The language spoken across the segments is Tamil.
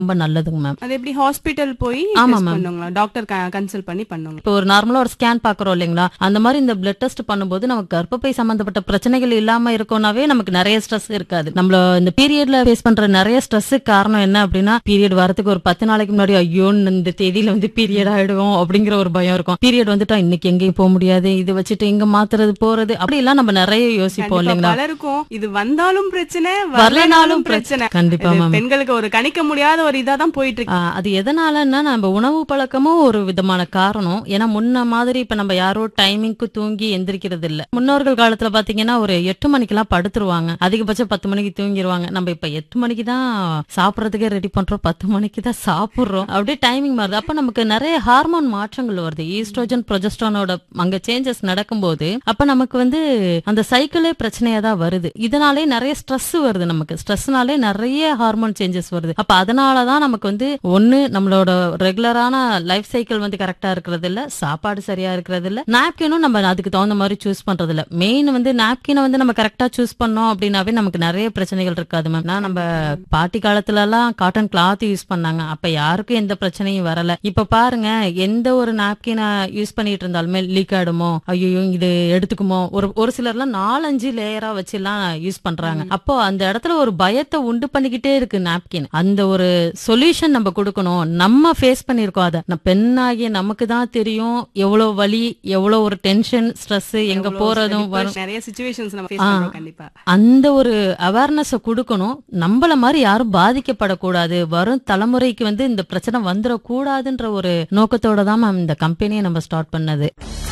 ரொம்ப நல்லதுங்க மேம் அது எப்படி ஹாஸ்பிட்டல் போய் ஆமா, test ma'am. பண்ணுங்களா டாக்டர் கன்சல்ட் பண்ணி பண்ணுங்களா இப்போ ஒரு நார்மலா ஒரு ஸ்கேன் பாக்குறோம் இல்லைங்களா அந்த மாதிரி இந்த பிளட் டெஸ்ட் பண்ணும்போது நமக்கு கர்ப்பப்பை சம்பந்தப்பட்ட பிரச்சனைகள் இல்லாம இருக்கோம்னாவே நமக்கு நிறைய ஸ்ட்ரெஸ் இருக்காது நம்மள இந்த பீரியட்ல ஃபேஸ் பண்ற நிறைய ஸ்ட்ரெஸ் காரணம் என்ன அப்படின்னா பீரியட் வரதுக்கு ஒரு பத்து நாளைக்கு முன்னாடி ஐயோ இந்த தேதியில வந்து பீரியட் ஆயிடுவோம் அப்படிங்கிற ஒரு பயம் இருக்கும் பீரியட் வந்துட்டா இன்னைக்கு எங்கேயும் போக முடியாது இது வச்சுட்டு இங்க மாத்துறது போறது அப்படி எல்லாம் நம்ம நிறைய யோசிப்போம் கண்டிப்பா இல்லைங்களா பலருக்கும் இது வந்தாலும் பிரச்சனை வரலைனாலும் வரலனாலும் பிரச்சனை பிரச்சனை கண்டிப்பா இது மேம் பெண்களுக்கு ஒரு கணிக்க முடியாத ஒரு இதா தான் போயிட்டு இருக்கு ஆ, அது எதனாலன்னா நம்ம உணவு பழக்கமும் ஒரு விதமான காரணம் ஏன்னா முன்ன மாதிரி இப்ப நம்ம யாரோ டைமிங்க்கு தூங்கி எந்திரிக்கிறது இல்ல முன்னோர்கள் காலத்துல பாத்தீங்கன்னா ஒரு எட்டு மணிக்கெல்லாம் படுத்துருவாங்க அதிகபட்சம் பத்து மணிக்கு தூங்கிடுவாங்க நம்ம இப்ப எட்டு மணிக்கு தான் சாப்பிடறதுக்கே ரெடி பண்றோம் பத்து மணிக்கு தான் சாப்பிடுறோம் அப்படியே டைமிங் மாறுது அப்ப நமக்கு நிறைய ஹார்மோன் மாற்றங்கள் வருது ஈஸ்ட்ரோஜன் ப்ரொஜெஸ்ட்ரானோட அங்க சேஞ்சஸ் நடக்கும்போது அப்ப நமக்கு வந்து அந்த சைக்கிளே பிரச்சனையா தான் வருது இதனாலே நிறைய ஸ்ட்ரெஸ் வருது நமக்கு ஸ்ட்ரெஸ்னாலே நிறைய ஹார்மோன் சேஞ்சஸ் வருது அப்ப அதனாலதான் நமக்கு வந்து ஒண்ணு நம்மளோட ரெகுலரான லைஃப் சைக்கிள் வந்து கரெக்டா இருக்கிறது இல்ல சாப்பாடு சரியா இருக்கிறது இல்ல நாப்கினும் நம்ம அதுக்கு தகுந்த மாதிரி சூஸ் பண்றது இல்ல மெயின் வந்து நாப்கினை வந்து நம்ம கரெக்டா சூஸ் பண்ணோம் அப்படின்னாவே நமக்கு நிறைய பிரச்சனைகள் இருக்காது மேம் நான் நம்ம பாட்டி காலத்துல எல்லாம் காட்டன் கிளாத் யூஸ் பண்ணாங்க அப்ப யாருக்கும் எந்த பிரச்சனையும் வரல இப்ப பாருங்க எந்த ஒரு நாப்கினை யூஸ் பண்ணிட்டு இருந்தாலுமே லீக் ஆயிடுமோ ஐயோ இது எடுத்துக்குமோ ஒரு ஒரு சிலர்லாம் நாலஞ்சு லேயரா வச்சு எல்லாம் யூஸ் பண்றாங்க அப்போ அந்த இடத்துல ஒரு பயத்தை உண்டு பண்ணிக்கிட்டே இருக்கு நாப்கின் அந்த ஒரு சொல்யூஷன் நம்ம கொடுக்கணும் நம்ம ஃபேஸ் பண்ணிருக்கோம் அதை நான் பெண்ணாகிய நமக்கு தான் தெரியும் எவ்வளவு வலி எவ்வளவு ஒரு டென்ஷன் ஸ்ட்ரெஸ் எங்க எவ்வளவு போறதும் depression, வரும் நிறைய சுச்சுவேஷன்ஸ் நம்ம ஃபேஸ் ஆ. பண்றோம் கண்டிப்பா அந்த ஒரு அவேர்னஸ் கொடுக்கணும் நம்மள மாதிரி யாரும் பாதிக்கப்படக்கூடாது வரும் தலைமுறைக்கு வந்து இந்த பிரச்சனை வந்துடக்கூடாதுன்ற ஒரு நோக்கத்தோட தான் மேம் இந்த கம்பெனியை நம்ம ஸ்டார்ட் பண்ணது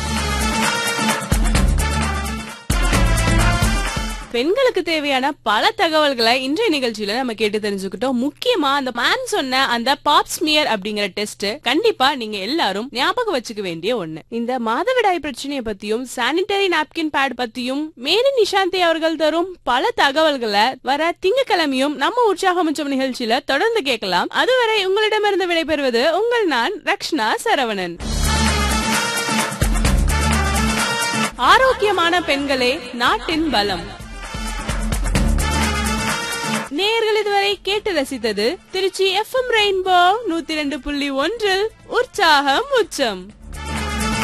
பெண்களுக்கு தேவையான பல தகவல்களை இன்றைய நிகழ்ச்சியில நம்ம கேட்டு தெரிஞ்சுக்கிட்டோம் முக்கியமா அந்த மேன் சொன்ன அந்த பாப் ஸ்மியர் அப்படிங்கிற டெஸ்ட் கண்டிப்பா நீங்க எல்லாரும் ஞாபகம் வச்சுக்க வேண்டிய ஒண்ணு இந்த மாதவிடாய் பிரச்சனையை பத்தியும் சானிட்டரி நாப்கின் பேட் பத்தியும் மேரி நிஷாந்தி அவர்கள் தரும் பல தகவல்களை வர திங்கக்கிழமையும் நம்ம உற்சாகமிச்சம் நிகழ்ச்சியில தொடர்ந்து கேட்கலாம் அதுவரை உங்களிடமிருந்து விடைபெறுவது உங்கள் நான் ரக்ஷ்னா சரவணன் ஆரோக்கியமான பெண்களே நாட்டின் பலம் நேயர்கள் இதுவரை கேட்டு ரசித்தது திருச்சி எஃப்எம் ரெயின்போ நூத்தி ரெண்டு புள்ளி ஒன்றில் உற்சாகம் உச்சம்